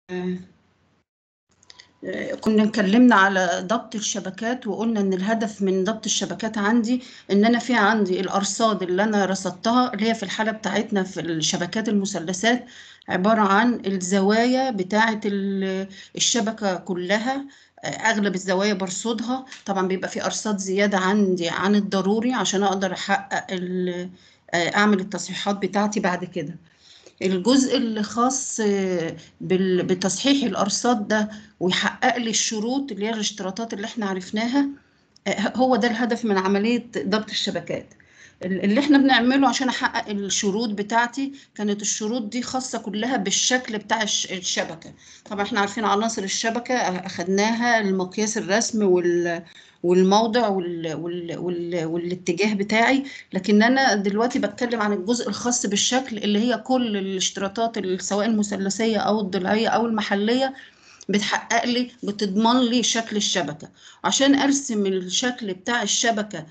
كنا اتكلمنا على ضبط الشبكات وقلنا ان الهدف من ضبط الشبكات عندي ان انا في عندي الارصاد اللي انا رصدتها اللي هي في الحاله بتاعتنا في الشبكات المثلثات عباره عن الزوايا بتاعه الشبكه كلها اغلب الزوايا برصدها طبعا بيبقى في ارصاد زياده عندي عن الضروري عشان اقدر احقق اعمل التصحيحات بتاعتي بعد كده الجزء اللي خاص بتصحيح الارصاد ده ويحقق لي الشروط اللي هي الاشتراطات اللي احنا عرفناها هو ده الهدف من عمليه ضبط الشبكات اللي احنا بنعمله عشان احقق الشروط بتاعتي كانت الشروط دي خاصه كلها بالشكل بتاع الشبكه طبعا احنا عارفين عناصر الشبكه اخدناها المقياس الرسم وال والموضع وال... وال... وال... والاتجاه بتاعي لكن انا دلوقتي بتكلم عن الجزء الخاص بالشكل اللي هي كل الاشتراطات سواء المثلثيه او الضلعيه او المحليه بتحقق لي بتضمن لي شكل الشبكه عشان ارسم الشكل بتاع الشبكه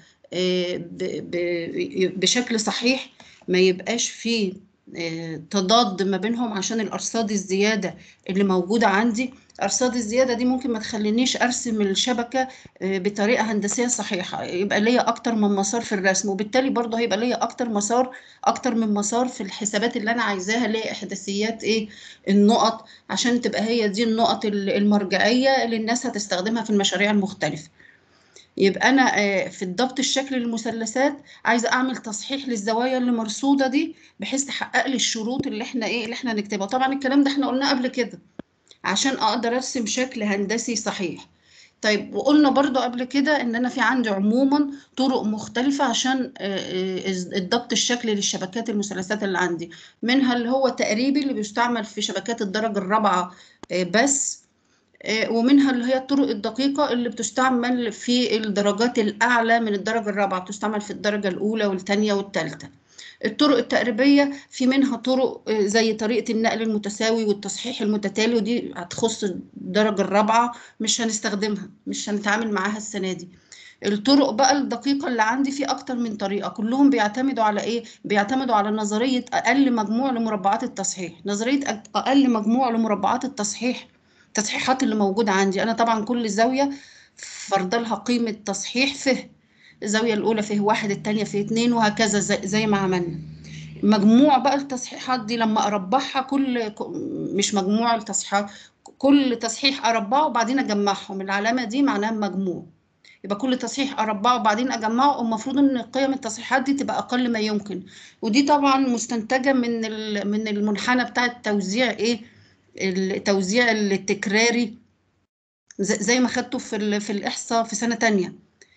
بشكل صحيح ما يبقاش فيه تضاد ما بينهم عشان الارصاد الزياده اللي موجوده عندي الارصاد الزياده دي ممكن ما تخلينيش ارسم الشبكه بطريقه هندسيه صحيحه يبقى ليا اكتر من مسار في الرسم وبالتالي برضه هيبقى ليا اكتر مسار اكتر من مسار في الحسابات اللي انا عايزاها اللي هي احداثيات ايه النقط عشان تبقى هي دي النقط المرجعيه اللي الناس هتستخدمها في المشاريع المختلفه يبقى انا في الضبط الشكل للمثلثات عايزه اعمل تصحيح للزوايا اللي مرصوده دي بحيث تحقق لي الشروط اللي احنا ايه اللي احنا نكتبها طبعا الكلام ده احنا قلناه قبل كده عشان اقدر ارسم شكل هندسي صحيح طيب وقلنا برضو قبل كده ان انا في عندي عموما طرق مختلفة عشان الضبط الشكلي للشبكات المثلثات اللي عندي منها اللي هو تقريبي اللي بيستعمل في شبكات الدرجة الرابعة بس ومنها اللي هي الطرق الدقيقة اللي بتستعمل في الدرجات الأعلى من الدرجة الرابعة بتستعمل في الدرجة الأولى والثانية والثالثة الطرق التقريبية في منها طرق زي طريقة النقل المتساوي والتصحيح المتتالي ودي هتخص الدرجة الرابعة مش هنستخدمها مش هنتعامل معاها السنة دي الطرق بقى الدقيقة اللي عندي في أكتر من طريقة كلهم بيعتمدوا على إيه؟ بيعتمدوا على نظرية أقل مجموع لمربعات التصحيح نظرية أقل مجموع لمربعات التصحيح التصحيحات اللي موجودة عندي أنا طبعا كل زاوية فرض لها قيمة تصحيح فه الزاوية الأولى فيه واحد التانية فيه اتنين وهكذا زي, زي ما عملنا مجموع بقى التصحيحات دي لما أربعها كل مش مجموع التصحيحات كل تصحيح أربعه وبعدين أجمعهم العلامة دي معناها مجموع يبقى كل تصحيح أربعه وبعدين أجمعه المفروض إن قيم التصحيحات دي تبقى أقل ما يمكن ودي طبعا مستنتجة من من المنحنى بتاع التوزيع إيه التوزيع التكراري زي ما خدته في في الإحصاء في سنة تانية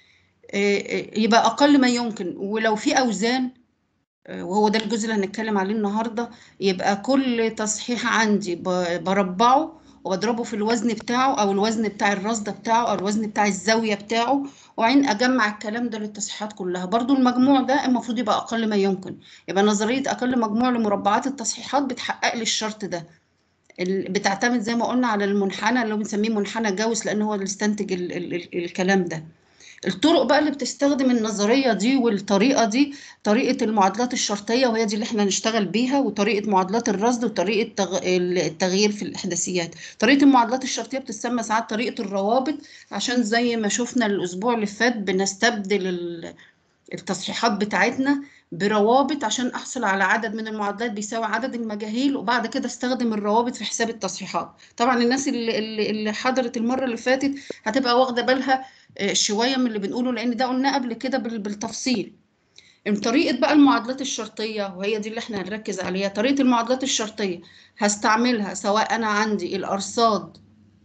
يبقى أقل ما يمكن ولو في أوزان وهو ده الجزء اللي هنتكلم عليه النهاردة يبقى كل تصحيح عندي بربعه وبضربه في الوزن بتاعه أو الوزن بتاع الرصدة بتاعه أو الوزن بتاع الزاوية بتاعه وبعدين أجمع الكلام ده للتصحيحات كلها برضو المجموع ده المفروض يبقى أقل ما يمكن يبقى نظرية أقل مجموع لمربعات التصحيحات بتحقق لي الشرط ده بتعتمد زي ما قلنا على المنحنى اللي هو بنسميه منحنى جاوس لأن هو اللي استنتج ال ال ال الكلام ده الطرق بقى اللي بتستخدم النظرية دي والطريقة دي طريقة المعادلات الشرطية وهي دي اللي احنا نشتغل بيها وطريقة معادلات الرصد وطريقة التغيير في الإحداثيات طريقة المعادلات الشرطية بتسمى ساعات طريقة الروابط عشان زي ما شفنا الأسبوع اللي فات بنستبدل التصحيحات بتاعتنا بروابط عشان احصل على عدد من المعادلات بيساوي عدد المجاهيل وبعد كده استخدم الروابط في حساب التصحيحات طبعا الناس اللي اللي حضرت المره اللي فاتت هتبقى واخده بالها شويه من اللي بنقوله لان ده قلناه قبل كده بالتفصيل طريقه بقى المعادلات الشرطيه وهي دي اللي احنا هنركز عليها طريقه المعادلات الشرطيه هستعملها سواء انا عندي الارصاد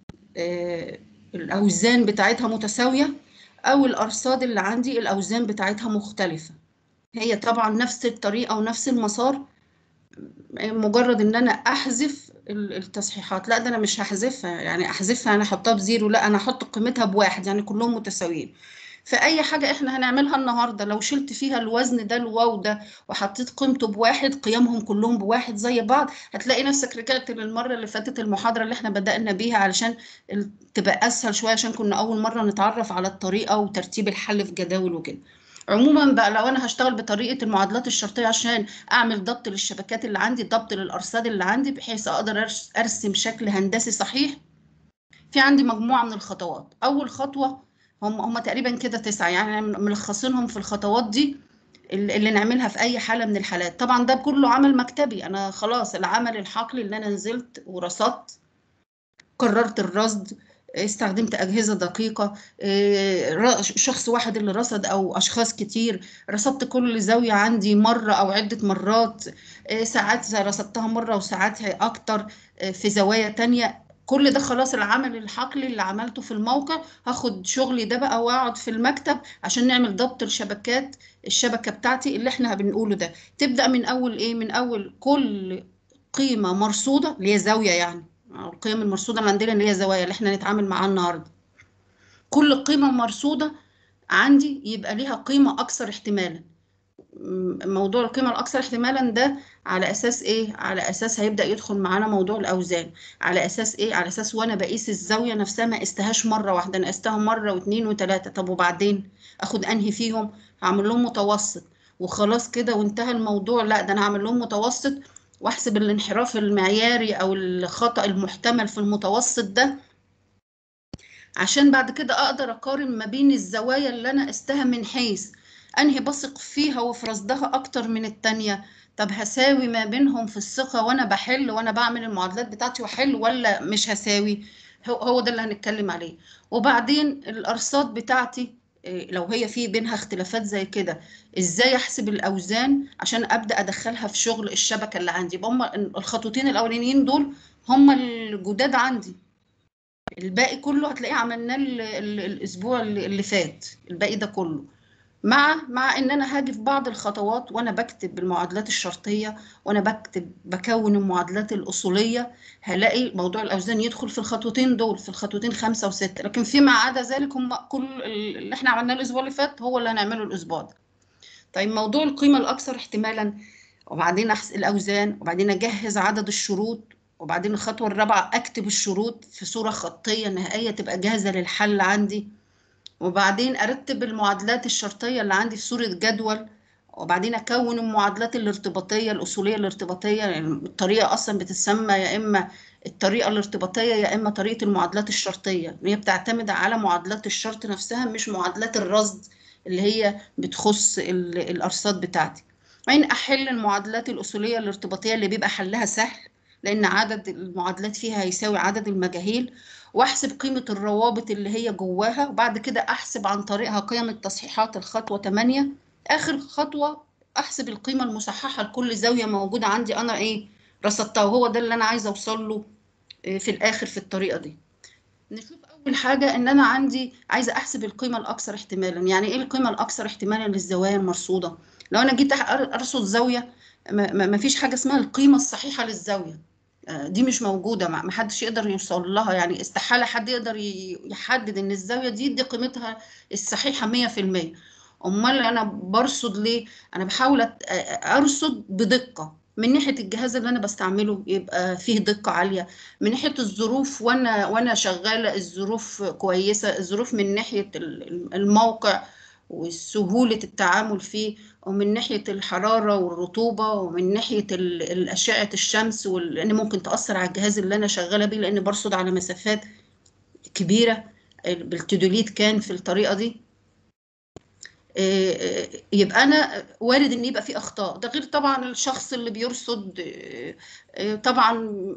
الاوزان بتاعتها متساويه او الارصاد اللي عندي الاوزان بتاعتها مختلفه هي طبعا نفس الطريقه ونفس المسار مجرد ان انا احذف التصحيحات لا ده انا مش هحذفها يعني احذفها انا احطها بزيرو لا انا احط قيمتها بواحد يعني كلهم متساويين فاي حاجه احنا هنعملها النهارده لو شلت فيها الوزن ده الواو ده وحطيت قيمته بواحد قيمهم كلهم بواحد زي بعض هتلاقي نفسك رجعت للمره اللي فاتت المحاضره اللي احنا بدانا بيها علشان تبقى اسهل شويه عشان كنا اول مره نتعرف على الطريقه وترتيب الحل في جداول وكده عموما بقى لو انا هشتغل بطريقه المعادلات الشرطيه عشان اعمل ضبط للشبكات اللي عندي ضبط للارصاد اللي عندي بحيث اقدر ارسم شكل هندسي صحيح في عندي مجموعه من الخطوات اول خطوه هم هم تقريبا كده تسعه يعني ملخصينهم في الخطوات دي اللي نعملها في اي حاله من الحالات طبعا ده كله عمل مكتبي انا خلاص العمل الحقلي اللي انا نزلت ورصدت قررت الرصد استخدمت أجهزة دقيقة شخص واحد اللي رصد أو أشخاص كتير رصدت كل زاوية عندي مرة أو عدة مرات ساعات رصدتها مرة وساعات أكتر في زوايا تانية كل ده خلاص العمل الحقلي اللي عملته في الموقع هاخد شغلي ده بقى واقعد في المكتب عشان نعمل ضبط الشبكات الشبكة بتاعتي اللي احنا بنقوله ده تبدأ من أول إيه من أول كل قيمة مرصودة اللي هي زاوية يعني القيم المرصوده اللي عندنا اللي هي الزوايا اللي احنا نتعامل معاها النهارده كل قيمه مرصوده عندي يبقى ليها قيمه اكثر احتمالا موضوع القيمه الاكثر احتمالا ده على اساس ايه على اساس هيبدا يدخل معانا موضوع الاوزان على اساس ايه على اساس وانا بقيس الزاويه نفسها ما قستهاش مره واحده انا قستها مره واثنين وثلاثه طب وبعدين اخد انهي فيهم هعمل لهم متوسط وخلاص كده وانتهى الموضوع لا ده انا هعمل لهم متوسط واحسب الانحراف المعياري او الخطأ المحتمل في المتوسط ده عشان بعد كده اقدر اقارن ما بين الزوايا اللي انا قستها من حيث انهي بثق فيها وفي رصدها اكتر من التانية طب هساوي ما بينهم في الثقة وانا بحل وانا بعمل المعادلات بتاعتي واحل ولا مش هساوي هو ده اللي هنتكلم عليه وبعدين الارصاد بتاعتي لو هي في بينها اختلافات زي كده ازاي احسب الاوزان عشان ابدا ادخلها في شغل الشبكه اللي عندي يبقى هم الخطوتين الاولانيين دول هم الجداد عندي الباقي كله هتلاقيه عملناه الاسبوع اللي فات الباقي ده كله مع مع ان انا هاجي في بعض الخطوات وانا بكتب المعادلات الشرطيه وانا بكتب بكون المعادلات الاصوليه هلاقي موضوع الاوزان يدخل في الخطوتين دول في الخطوتين خمسه وسته لكن فيما عدا ذلك هم كل اللي احنا عملناه الاسبوع اللي فات هو اللي هنعمله الاسبوع ده. طيب موضوع القيمه الاكثر احتمالا وبعدين احسب الاوزان وبعدين اجهز عدد الشروط وبعدين الخطوه الرابعه اكتب الشروط في صوره خطيه نهائيه تبقى جاهزه للحل عندي. وبعدين ارتب المعادلات الشرطيه اللي عندي في صوره جدول وبعدين اكون المعادلات الارتباطيه الاصوليه الارتباطيه يعني الطريقه اصلا بتسمى يا اما الطريقه الارتباطيه يا اما طريقه المعادلات الشرطيه هي بتعتمد على معادلات الشرط نفسها مش معادلات الرصد اللي هي بتخص الارصاد بتاعتي وبعدين احل المعادلات الاصوليه الارتباطيه اللي بيبقى حلها سهل لان عدد المعادلات فيها هيساوي عدد المجاهيل واحسب قيمة الروابط اللي هي جواها وبعد كده احسب عن طريقها قيم التصحيحات الخطوة 8 اخر خطوة احسب القيمة المصححة لكل زاوية موجودة عندي انا ايه رصدتها وهو ده اللي انا عايزة اوصل له في الاخر في الطريقة دي نشوف اول حاجة ان انا عندي عايزة احسب القيمة الاكثر احتمالا يعني ايه القيمة الاكثر احتمالا للزوايا المرصودة لو انا جيت ارصد زاوية ما فيش حاجة اسمها القيمة الصحيحة للزاوية دي مش موجودة ما حدش يقدر يوصل لها يعني استحالة حد يقدر يحدد ان الزاوية دي دي قيمتها الصحيحة 100% امال انا برصد ليه انا بحاول ارصد بدقة من ناحية الجهاز اللي انا بستعمله يبقى فيه دقة عالية من ناحية الظروف وانا وانا شغالة الظروف كويسة الظروف من ناحية الموقع وسهولة التعامل فيه ومن ناحية الحرارة والرطوبة ومن ناحية أشعة الشمس لأن ممكن تأثر على الجهاز اللي أنا شغالة بيه لأن برصد على مسافات كبيرة بالتدوليت كان في الطريقة دي يبقى أنا وارد إن يبقى في أخطاء ده غير طبعا الشخص اللي بيرصد طبعا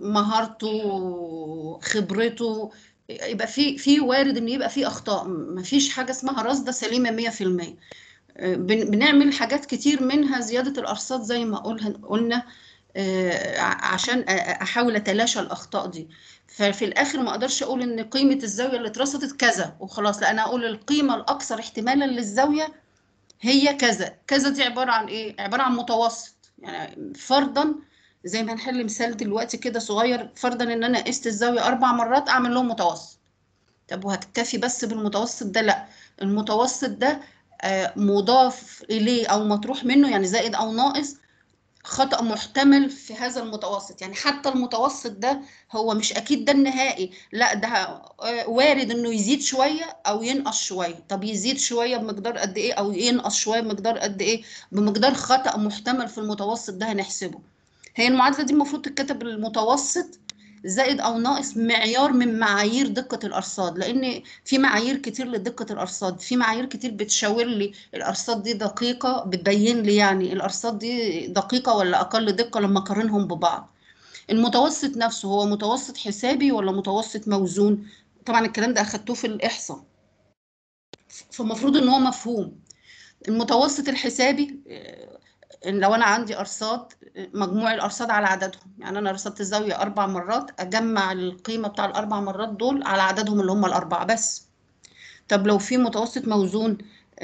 مهارته خبرته يبقى في في وارد ان يبقى في اخطاء مفيش حاجه اسمها رصده سليمه 100% بنعمل حاجات كتير منها زياده الارصاد زي ما قلنا عشان احاول اتلاشى الاخطاء دي ففي الاخر ما اقدرش اقول ان قيمه الزاويه اللي اترصدت كذا وخلاص لا انا اقول القيمه الاكثر احتمالا للزاويه هي كذا كذا دي عباره عن ايه عباره عن متوسط يعني فرضا زي ما هنحل مثال دلوقتي كده صغير فرضا ان انا قست الزاويه اربع مرات اعمل لهم متوسط طب وهكتفي بس بالمتوسط ده لا المتوسط ده مضاف اليه او مطروح منه يعني زائد او ناقص خطأ محتمل في هذا المتوسط يعني حتى المتوسط ده هو مش أكيد ده النهائي لا ده آه، وارد إنه يزيد شوية أو ينقص شوية طب يزيد شوية بمقدار قد إيه أو ينقص شوية بمقدار قد إيه بمقدار خطأ محتمل في المتوسط ده هنحسبه هي المعادلة دي المفروض تتكتب المتوسط زائد او ناقص معيار من معايير دقه الارصاد لان في معايير كتير لدقه الارصاد في معايير كتير بتشاور لي الارصاد دي دقيقه بتبين لي يعني الارصاد دي دقيقه ولا اقل دقه لما اقارنهم ببعض المتوسط نفسه هو متوسط حسابي ولا متوسط موزون طبعا الكلام ده اخدتوه في الاحصاء فالمفروض ان هو مفهوم المتوسط الحسابي لو انا عندي ارصاد مجموع الارصاد على عددهم يعني انا رصدت الزاويه اربع مرات اجمع القيمه بتاع الاربع مرات دول على عددهم اللي هم الاربعه بس طب لو في متوسط موزون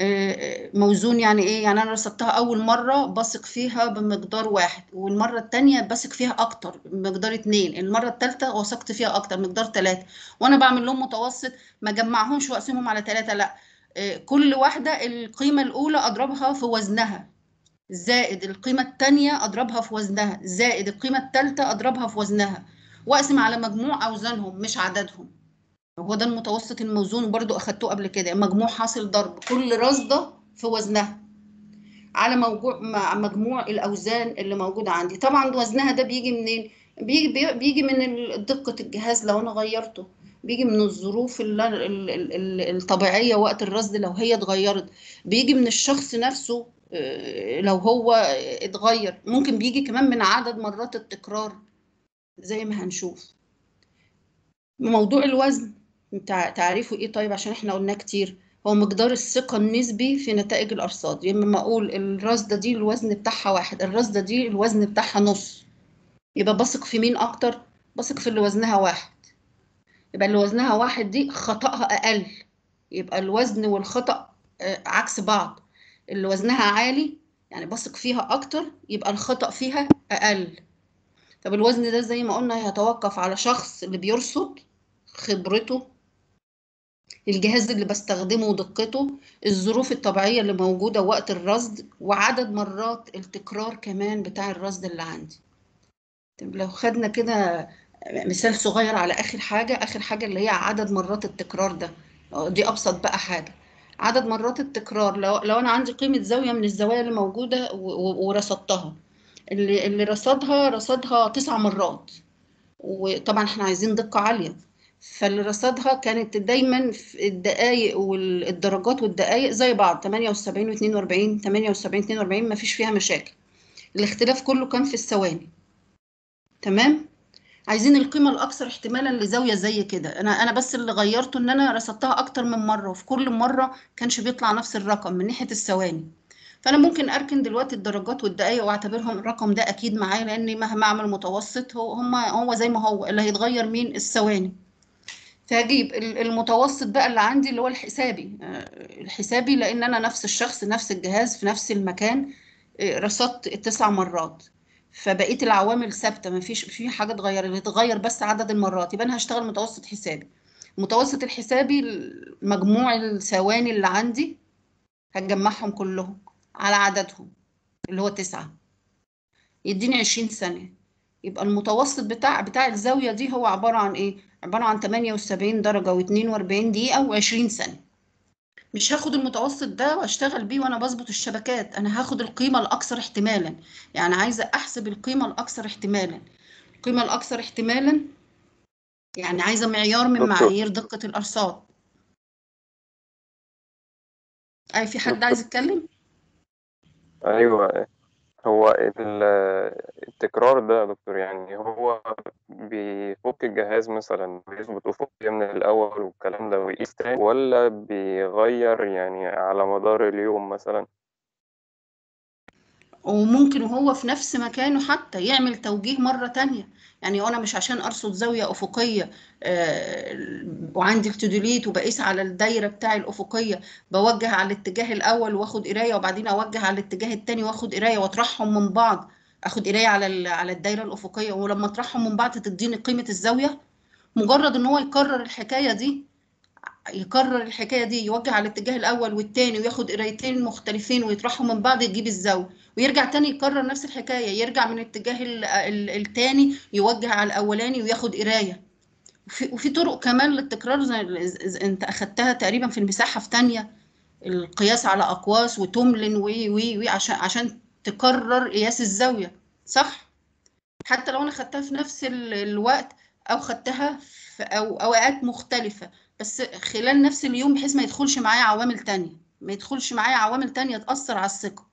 موزون يعني ايه يعني انا رصدتها اول مره بثق فيها بمقدار واحد والمره الثانيه بثق فيها اكتر بمقدار اتنين المره الثالثه وثقت فيها اكتر مقدار ثلاثه وانا بعمل لهم متوسط ما جمعهمش واقسمهم على ثلاثه لا كل واحده القيمه الاولى اضربها في وزنها زائد القيمة الثانية أضربها في وزنها زائد القيمة الثالثة أضربها في وزنها وأقسم على مجموع أوزانهم مش عددهم هو ده المتوسط الموزون وبرده أخدته قبل كده مجموع حاصل ضرب كل رصدة في وزنها على موجوع مع مجموع الأوزان اللي موجودة عندي طبعا وزنها ده بيجي منين؟ بيجي بيجي من دقة الجهاز لو أنا غيرته بيجي من الظروف الطبيعية وقت الرصد لو هي اتغيرت بيجي من الشخص نفسه لو هو اتغير ممكن بيجي كمان من عدد مرات التكرار زي ما هنشوف موضوع الوزن تعريفه ايه طيب عشان احنا قلناه كتير هو مقدار الثقة النسبي في نتائج الأرصاد يعني لما أقول الرصدة دي الوزن بتاعها واحد الرصدة دي الوزن بتاعها نص يبقى بثق في مين أكتر؟ بثق في اللي وزنها واحد يبقى اللي وزنها واحد دي خطأها أقل يبقى الوزن والخطأ عكس بعض اللي وزنها عالي يعني بثق فيها اكتر يبقى الخطأ فيها اقل طب الوزن ده زي ما قلنا هيتوقف على شخص اللي بيرصد خبرته الجهاز اللي بستخدمه ودقته الظروف الطبيعية اللي موجودة وقت الرصد وعدد مرات التكرار كمان بتاع الرصد اللي عندي طب لو خدنا كده مثال صغير على آخر حاجة آخر حاجة اللي هي عدد مرات التكرار ده دي أبسط بقى حاجة عدد مرات التكرار لو, لو انا عندي قيمه زاويه من الزوايا اللي موجوده ورصدتها اللي اللي رصدها رصدها تسع مرات وطبعا احنا عايزين دقه عاليه فاللي رصدها كانت دايما في الدقائق والدرجات والدقائق زي بعض 78 و42 78 42 ما فيش فيها مشاكل الاختلاف كله كان في الثواني تمام عايزين القيمة الأكثر احتمالا لزاوية زي كده أنا أنا بس اللي غيرته إن أنا رصدتها أكتر من مرة وفي كل مرة كانش بيطلع نفس الرقم من ناحية الثواني فأنا ممكن أركن دلوقتي الدرجات والدقايق وأعتبرهم الرقم ده أكيد معايا لأني مهما أعمل متوسط هو هما هو زي ما هو اللي هيتغير مين الثواني فهجيب المتوسط بقى اللي عندي اللي هو الحسابي الحسابي لأن أنا نفس الشخص نفس الجهاز في نفس المكان رصدت التسع مرات فبقيه العوامل ثابته ما فيش في حاجه اتغير اللي اتغير بس عدد المرات يبقى انا هشتغل متوسط حسابي المتوسط الحسابي مجموع الثواني اللي عندي هتجمعهم كلهم على عددهم اللي هو تسعة يديني عشرين ثانية يبقى المتوسط بتاع بتاع الزاوية دي هو عبارة عن ايه؟ عبارة عن 78 درجة و42 دقيقة و20 ثانية مش هاخد المتوسط ده واشتغل بيه وانا بظبط الشبكات انا هاخد القيمه الاكثر احتمالا يعني عايزه احسب القيمه الاكثر احتمالا القيمه الاكثر احتمالا يعني عايزه معيار من معايير دقه الارصاد اي في حد عايز يتكلم ايوه هو التكرار ده يا دكتور يعني هو بيفك الجهاز مثلا بيظبط أفقية من الأول والكلام ده ويقيس تاني ولا بيغير يعني على مدار اليوم مثلا وممكن وهو في نفس مكانه حتى يعمل توجيه مرة تانية يعني أنا مش عشان أرصد زاوية أفقية آه وعندي التودوليت وبقيس على الدايرة بتاع الأفقية بوجه على الاتجاه الأول واخد قراية وبعدين أوجه على الاتجاه التاني واخد قراية وأطرحهم من بعض اخد قرايه على على الدايره الافقيه ولما اطرحهم من بعض تديني قيمه الزاويه مجرد ان هو يكرر الحكايه دي يكرر الحكايه دي يوجه على الاتجاه الاول والثاني وياخد قرايتين مختلفين ويطرحهم من بعض يجيب الزاويه ويرجع تاني يكرر نفس الحكايه يرجع من اتجاه ال- ال- التاني يوجه على الاولاني وياخد قرايه وفي, وفي طرق كمان للتكرار زي زي- انت اخدتها تقريبا في المساحه في تانية القياس على اقواس وتملن وي وي وي عشان عشان تكرر قياس الزاويه صح حتى لو انا خدتها في نفس ال- الوقت او خدتها في أو اوقات مختلفه بس خلال نفس اليوم بحيث ما يدخلش معايا عوامل تانية ما يدخلش معايا عوامل تانية تأثر على الثقة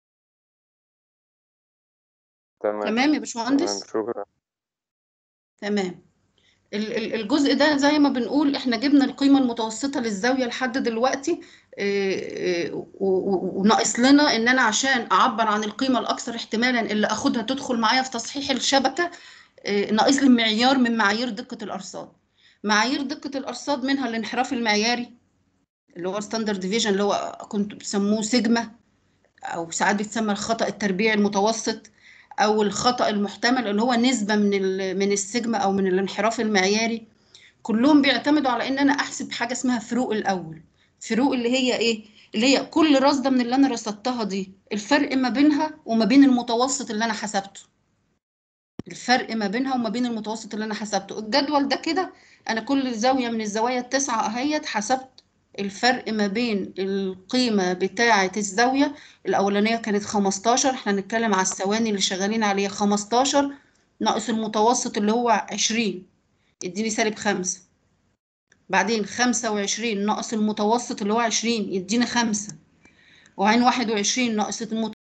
تمام تمام يا تمام باشمهندس شكرا تمام ال- ال- الجزء ده زي ما بنقول احنا جبنا القيمة المتوسطة للزاوية لحد دلوقتي اه، اه، و- و- وناقص لنا ان انا عشان اعبر عن القيمة الاكثر احتمالا اللي اخدها تدخل معايا في تصحيح الشبكة اه، ناقص لي معيار من معايير دقة الارصاد معايير دقة الارصاد منها الانحراف المعياري اللي هو ستاندرد ديفيجن اللي هو كنتوا بتسموه سيجما او ساعات بيتسمى الخطأ التربيعي المتوسط او الخطأ المحتمل اللي هو نسبة من ال- من السيجما او من الانحراف المعياري كلهم بيعتمدوا على ان انا احسب حاجة اسمها فروق الاول فروق اللي هي ايه اللي هي كل رصدة من اللي انا رصدتها دي الفرق ما بينها وما بين المتوسط اللي انا حسبته الفرق ما بينها وما بين المتوسط اللي انا حسبته الجدول ده كده انا كل زاوية من الزوايا التسعة اهيت حسبت الفرق ما بين القيمة بتاعة الزاوية الأولانية كانت 15 احنا هنتكلم على الثواني اللي شغالين عليها 15 ناقص المتوسط اللي هو 20 يديني سالب 5 بعدين 25 ناقص المتوسط اللي هو 20 يديني 5 وعين 21 ناقص المتوسط